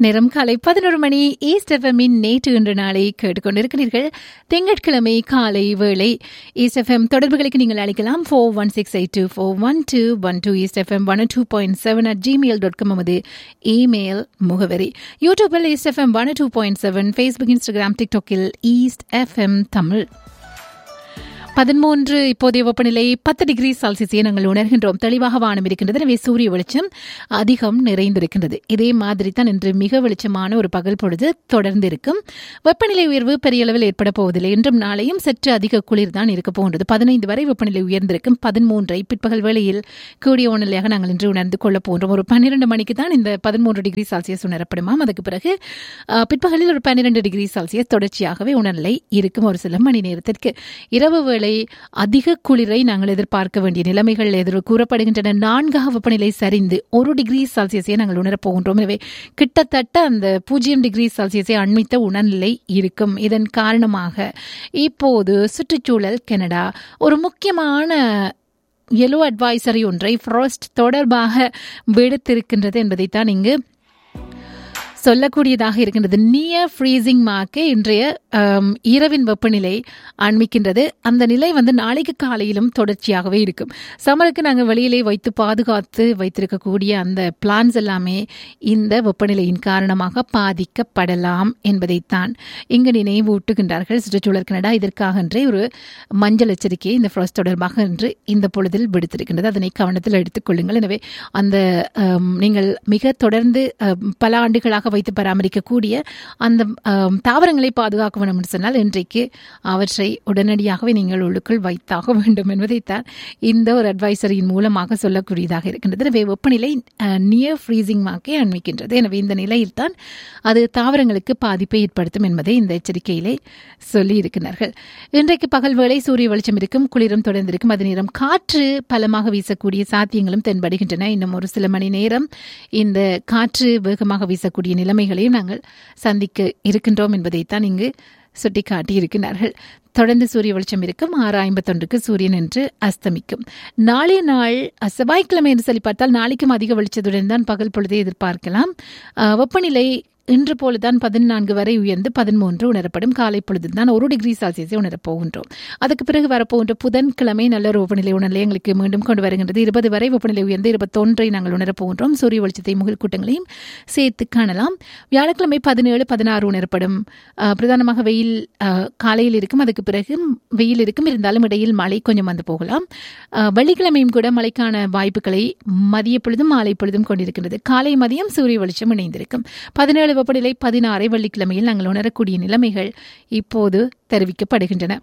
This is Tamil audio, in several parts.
நேரம் காலை பதினோரு மணி ஈஸ்ட் எஃப்எம்மின் நேற்று இன்று நாளை கேட்டுக்கொண்டிருக்கிறீர்கள் திங்கட்கிழமை காலை வேளை ஈஸ்ட் எஃப்எம் தொடர்புகளுக்கு நீங்கள் அழைக்கலாம் four one six eight two four one two one two East FM one two point seven at Gmail dot com நமது இமெயில் முகவரி யூடியூபில் East FM one two point seven Facebook Instagram டிக்டாக்கில் ஈஸ்ட் எஃப்எம் தமிழ் பதிமூன்று இப்போதைய வெப்பநிலை பத்து டிகிரி செல்சியஸை நாங்கள் உணர்கின்றோம் தெளிவாக வானம் இருக்கின்றது எனவே சூரிய வெளிச்சம் அதிகம் நிறைந்திருக்கின்றது இதே மாதிரி தான் இன்று மிக வெளிச்சமான ஒரு பகல் பொழுது தொடர்ந்து இருக்கும் வெப்பநிலை உயர்வு பெரிய அளவில் ஏற்பட போவதில்லை இன்றும் நாளையும் சற்று அதிக குளிர் தான் இருக்க போகின்றது பதினைந்து வரை வெப்பநிலை உயர்ந்திருக்கும் பதிமூன்றை பிற்பகல் வேளையில் கூடிய உணர்நிலையாக நாங்கள் இன்று உணர்ந்து கொள்ளப் போன்றோம் ஒரு பன்னிரண்டு மணிக்கு தான் இந்த பதிமூன்று டிகிரி செல்சியஸ் உணரப்படுமாம் அதுக்கு பிறகு அஹ், பிற்பகலில் ஒரு பன்னிரண்டு டிகிரி செல்சியஸ் தொடர்ச்சியாகவே உணர்நிலை இருக்கும் ஒரு சில மணி நேரத்திற்கு இரவு வேளை அதிக குளிரை நாங்கள் எதிர்பார்க்க வேண்டிய நிலைமைகள் எதிர் கூறப்படுகின்றன நான்காக வெப்பநிலை சரிந்து ஒரு டிகிரி செல்சியஸை நாங்கள் உணரப் போகின்றோம் எனவே கிட்டத்தட்ட அந்த பூஜ்ஜியம் டிகிரி செல்சியஸை அண்மித்த உணர்நிலை இருக்கும் இதன் காரணமாக இப்போது சுற்றுச்சூழல் கனடா ஒரு முக்கியமான எல்லோ அட்வைசரி ஒன்றை ஃப்ரோஸ்ட் தொடர்பாக விடுத்திருக்கின்றது என்பதைத்தான் இங்கு சொல்லக்கூடியதாக இருக்கின்றது நியர் ஃப்ரீசிங் மார்க்கே இன்றைய ஆம், இரவின் வெப்பநிலை அண்மிக்கின்றது அந்த நிலை வந்து நாளைக்கு காலையிலும் தொடர்ச்சியாகவே இருக்கும் சம்மருக்கு நாங்கள் வெளியிலே வைத்து பாதுகாத்து வைத்திருக்கக்கூடிய அந்த பிளான்ஸ் எல்லாமே இந்த வெப்பநிலையின் காரணமாக பாதிக்கப்படலாம் என்பதைத்தான் இங்கு நினைவூட்டுகின்றார்கள் சுற்றுச்சூழல் கனடா இதற்காக என்றே ஒரு மஞ்சள் எச்சரிக்கையை இந்த ஃப்ரோஸ்ட் தொடர்பாக என்று இந்த பொழுதில் விடுத்திருக்கின்றது அதனை கவனத்தில் எடுத்துக்கொள்ளுங்கள் எனவே அந்த ஆம், நீங்கள் மிக தொடர்ந்து ஆம், பல ஆண்டுகளாக வைத்து பராமரிக்கக்கூடிய அந்த ஆம், தாவரங்களை பாதுகாக்க வேண்டும் என்று சொன்னால் இன்றைக்கு அவற்றை உடனடியாகவே நீங்கள் உள்ளுக்குள் வைத்தாக வேண்டும் என்பதைத்தான் இந்த ஒரு அட்வைசரியின் மூலமாக சொல்லக்கூடியதாக இருக்கின்றது எனவே வெப்பநிலை நியர் ஃப்ரீசிங் மார்க்கை அண்மிக்கின்றது எனவே இந்த நிலையில்தான் அது தாவரங்களுக்கு பாதிப்பை ஏற்படுத்தும் என்பதை இந்த எச்சரிக்கையிலே சொல்லி இருக்கிறார்கள் இன்றைக்கு பகல் வேளை சூரிய வெளிச்சம் இருக்கும் குளிரும் தொடர்ந்திருக்கும் அதே நேரம் காற்று பலமாக வீசக்கூடிய சாத்தியங்களும் தென்படுகின்றன இன்னும் ஒரு சில மணி நேரம் இந்த காற்று வேகமாக வீசக்கூடிய நிலைமைகளையும் நாங்கள் சந்திக்க இருக்கின்றோம் என்பதைத்தான் இங்கு சுட்டிக்காட்டி இருக்கிறார்கள் தொடர்ந்து சூரிய வெளிச்சம் இருக்கும் ஆறு ஐம்பத்தொன்றுக்கு சூரியன் என்று அஸ்தமிக்கும் நாளைய நாள் அஹ், செவ்வாய்க்கிழமை என்று சொல்லி பார்த்தால் நாளைக்கும் அதிக வெளிச்சத்துடன் தான் பகல் பொழுதை எதிர்பார்க்கலாம் அஹ், வெப்பநிலை இன்று போலதான் பதினான்கு வரை உயர்ந்து பதிமூன்று உணரப்படும் காலை பொழுது தான் ஒரு டிகிரி செல்சியஸை உணரப் போகின்றோம் அதுக்கு பிறகு வரப்போகின்ற புதன்கிழமை நல்ல ஒரு வெப்பநிலை உணர்நிலை எங்களுக்கு மீண்டும் கொண்டு வருகின்றது இருபது வரை வெப்பநிலை உயர்ந்து இருபத்தொன்றை நாங்கள் உணரப் போகின்றோம் சூரிய வெளிச்சத்தை முகில் கூட்டங்களையும் சேர்த்து காணலாம் வியாழக்கிழமை பதினேழு பதினாறு உணரப்படும் அஹ், பிரதானமாக வெயில் அஹ், காலையில் இருக்கும் அதுக்கு பிறகு வெயில் இருக்கும் இருந்தாலும் இடையில் மழை கொஞ்சம் வந்து போகலாம் அஹ், வெள்ளிக்கிழமையும் கூட மழைக்கான வாய்ப்புகளை மதிய பொழுதும் மாலை பொழுதும் கொண்டிருக்கின்றது காலை மதியம் சூரிய வெளிச்சம் இணைந்திருக்கும் பதினேழு வெப்பநிலை பதினாறை வெள்ளிக்கிழமையில் நாங்கள் உணரக்கூடிய நிலைமைகள் இப்போது தெரிவிக்கப்படுகின்றன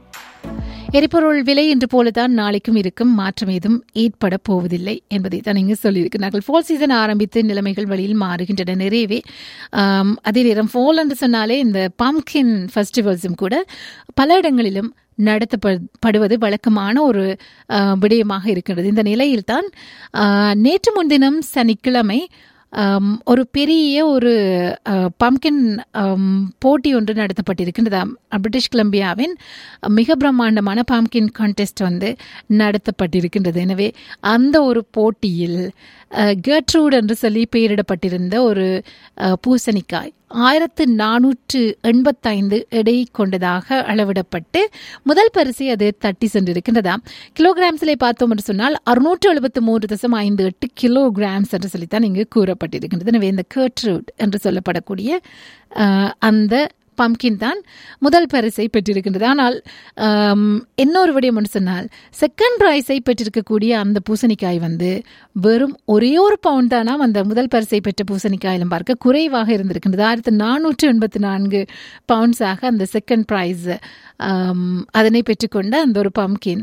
எரிபொருள் விலை என்று போலதான் நாளைக்கும் இருக்கும் மாற்றம் ஏதும் ஏற்பட போவதில்லை என்பதை தான் இங்கு சொல்லியிருக்கிறார்கள் ஃபோல் சீசன் ஆரம்பித்து நிலைமைகள் வழியில் மாறுகின்றன நிறையவே ஆம், அதே நேரம் ஃபோல் என்று சொன்னாலே இந்த பம்கின் ஃபெஸ்டிவல்ஸும் கூட பல இடங்களிலும் நடத்தப்படுவது வழக்கமான ஒரு ஆ, விடயமாக இருக்கிறது இந்த நிலையில்தான் ஆ, நேற்று முன்தினம் சனிக்கிழமை ஆம், ஒரு பெரிய ஒரு பம்கின் போட்டி ஒன்று நடத்தப்பட்டிருக்கின்றதாம் பிரிட்டிஷ் கொலம்பியாவின் மிக பிரம்மாண்டமான பம்கின் கான்டெஸ்ட் வந்து நடத்தப்பட்டிருக்கின்றது எனவே அந்த ஒரு போட்டியில் கெட்ரூட் என்று சொல்லி பெயரிடப்பட்டிருந்த ஒரு அஹ், பூசணிக்காய் ஆயிரத்து நானூற்று எண்பத்தைந்து எடை கொண்டதாக அளவிடப்பட்டு முதல் பரிசை அது தட்டி சென்றிருக்கின்றதாம் கிலோகிராம்ஸிலே பார்த்தோம் என்று சொன்னால் அறுநூற்று எழுபத்து மூன்று தசம் ஐந்து எட்டு கிலோகிராம்ஸ் என்று சொல்லித்தான் இங்கு கூறப்பட்டிருக்கின்றது எனவே இந்த கேட்ரூட் என்று சொல்லப்படக்கூடிய அஹ், அந்த பம்கின் தான் முதல் பரிசை பெற்றிருக்கின்றது ஆனால் ஆம், இன்னொரு விடயம் ஒன்று சொன்னால் செகண்ட் ப்ரைஸை பெற்றிருக்கக்கூடிய அந்த பூசணிக்காய் வந்து வெறும் ஒரே ஒரு பவுண்ட் தானாம் அந்த முதல் பரிசை பெற்ற பூசணிக்காயிலும் பார்க்க குறைவாக இருந்திருக்கின்றது ஆயிரத்தி நானூற்று எண்பத்தி நான்கு பவுண்ட்ஸாக அந்த செகண்ட் ப்ரைஸ் அதனை பெற்றுக்கொண்ட அந்த ஒரு பம்கின்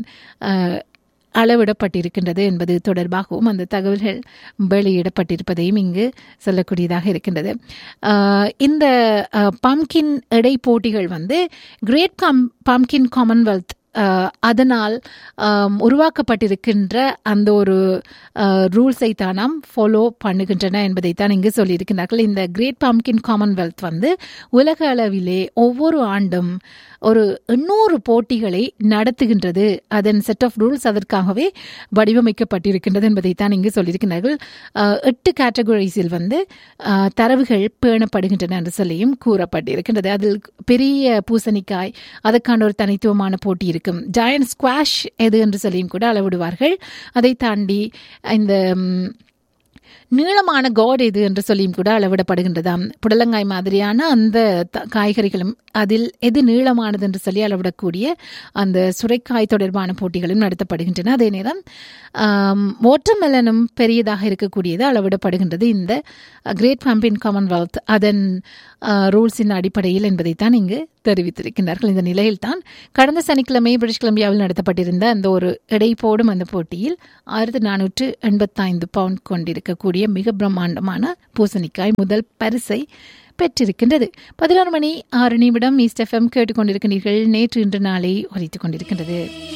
அளவிடப்பட்டிருக்கின்றது என்பது தொடர்பாகவும் அந்த தகவல்கள் வெளியிடப்பட்டிருப்பதையும் இங்கு சொல்லக்கூடியதாக இருக்கின்றது ஆஹ் இந்த பம்கின் எடை போட்டிகள் வந்து கிரேட் கம் பம்கின் காமன்வெல்த் அஹ், அதனால் ஆம், உருவாக்கப்பட்டிருக்கின்ற அந்த ஒரு ரூல்ஸை தான் நாம் ஃபாலோ பண்ணுகின்றன என்பதைத்தான் இங்கு சொல்லியிருக்கிறார்கள் இந்த கிரேட் பம்கின் காமன்வெல்த் வந்து உலக அளவிலே ஒவ்வொரு ஆண்டும் ஒரு எண்ணூறு போட்டிகளை நடத்துகின்றது அதன் செட் ஆஃப் ரூல்ஸ் அதற்காகவே வடிவமைக்கப்பட்டிருக்கின்றது என்பதைத்தான் இங்கு சொல்லியிருக்கிறார்கள் அஹ், எட்டு கேட்டகரிஸில் வந்து அஹ், தரவுகள் பேணப்படுகின்றன என்று சொல்லியும் கூறப்பட்டிருக்கின்றது அதில் பெரிய பூசணிக்காய் அதற்கான ஒரு தனித்துவமான போட்டி இருக்கும் ஜாயன் ஸ்குவாஷ் எது என்று சொல்லியும் கூட அளவிடுவார்கள் அதை தாண்டி இந்த ம், நீளமான காட் எது என்று சொல்லியும் கூட அளவிடப்படுகின்றதாம் புடலங்காய் மாதிரியான அந்த த- காய்கறிகளும் அதில் எது நீளமானது என்று சொல்லி அளவிடக்கூடிய அந்த சுரைக்காய் தொடர்பான போட்டிகளும் நடத்தப்படுகின்றன அதே நேரம் வாட்டர்மெலனும் பெரியதாக இருக்கக்கூடியது அளவிடப்படுகின்றது இந்த கிரேட் பம்பின் காமன்வெல்த் அதன் ரூல்ஸின் அடிப்படையில் என்பதைத்தான் இங்கு தெரிவித்திருக்கின்றார்கள் இந்த நிலையில்தான் கடந்த சனிக்கிழமை பிரிட்டிஷ் கொலம்பியாவில் நடத்தப்பட்டிருந்த அந்த ஒரு எடை போடும் அந்த போட்டியில் ஆயிரத்தி நானூற்று எண்பத்தைந்து பவுண்ட் கொண்டிருக்கக்கூடிய மிக பிரம்மாண்டமான பூசணிக்காய் முதல் பரிசை பெற்றிருக்கின்றது பதினோரு மணி ஆறு நிமிடம் ஈஸ்ட் எஃப்எம் கேட்டுக்கொண்டிருக்கிறீர்கள் நேற்று இன்று நாளை ஒலித்துக் கொண்டிருக்கின்றது